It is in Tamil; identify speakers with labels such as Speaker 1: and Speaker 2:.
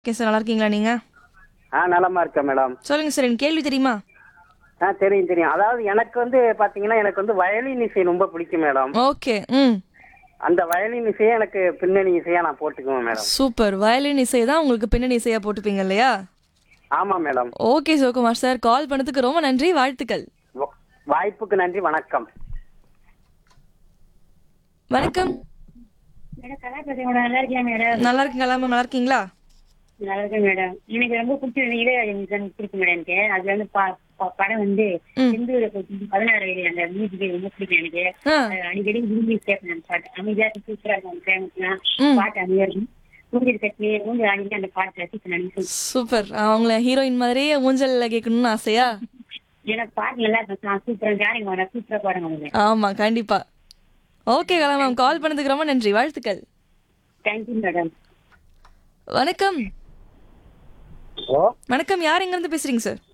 Speaker 1: ஓகே சார் நல்லா இருக்கீங்களா நீங்க
Speaker 2: ஆ நலமா இருக்கேன் மேடம்
Speaker 1: சொல்லுங்க சார் எனக்கு கேள்வி தெரியுமா
Speaker 2: ஆ தெரியும் தெரியும் அதாவது எனக்கு வந்து பாத்தீங்கன்னா எனக்கு வந்து வயலின் இசை ரொம்ப பிடிக்கும் மேடம்
Speaker 1: ஓகே ம்
Speaker 2: அந்த வயலின் இசையை எனக்கு பின்னணி இசையா நான் போட்டுக்குவேன் மேடம்
Speaker 1: சூப்பர் வயலின் இசை தான் உங்களுக்கு பின்னணி இசையா போட்டுப்பீங்க இல்லையா
Speaker 2: ஆமா madam
Speaker 1: okay Sivakumar sir call பண்ணதுக்கு ரொம்ப நன்றி வாழ்த்துக்கள்
Speaker 2: வ- வாய்ப்புக்கு நன்றி வணக்கம்
Speaker 1: வணக்கம்
Speaker 3: மேடம் கலா பேசுறேன் மேடம் நல்லா இருக்கேன் மேடம்
Speaker 1: நல்லா இருக்கீங்களா மேம் நல்லா இருக்கீங்களா
Speaker 3: நல்லா இருக்கேன் மேடம் எனக்கு ரொம்ப பிடிச்சது இளையராஜா மியூசிக் பிடிக்கும் மேடம் எனக்கு அதுல வந்து பா- பா- படம் வந்து
Speaker 1: ம்.
Speaker 3: செந்தூர பதினாறு வயது அந்த மியூசிக் ரொம்ப பிடிக்கும் எனக்கு
Speaker 1: ஆ
Speaker 3: அது அடிக்கடி விரும்பி கேட்பேன் அந்த பாட்டு அமைதியா சூப்பரா இருக்கும் அந்த ஃபேமஸ்லாம்
Speaker 1: ம்.
Speaker 3: பாட்டு அமைதியா இருக்கும் ஊஞ்சல் கட்டி ஊஞ்சல் ஆடிட்டு அந்த பாட்டு ரசிப்பேன் நான்
Speaker 1: சூப்பர் அவங்கள ஹீரோயின் மாதிரியே ஊஞ்சல்ல கேட்கணும்னு ஆசையா
Speaker 3: எனக்கு பாட்டு நல்லா இருக்கும் சூப்பரா ஜானிங்க மேடம் சூப்பரா பாடுங்க அவங்க
Speaker 1: ஆமா கண்டிப்பா ஓகே கலா மேம் கால் பண்ணதுக்கு ரொம்ப நன்றி வாழ்த்துக்கள்
Speaker 3: தேங்க்யூ மேடம்
Speaker 1: வணக்கம்
Speaker 2: ஓ
Speaker 1: வணக்கம் யார் எங்க இருந்து பேசுறீங்க சார்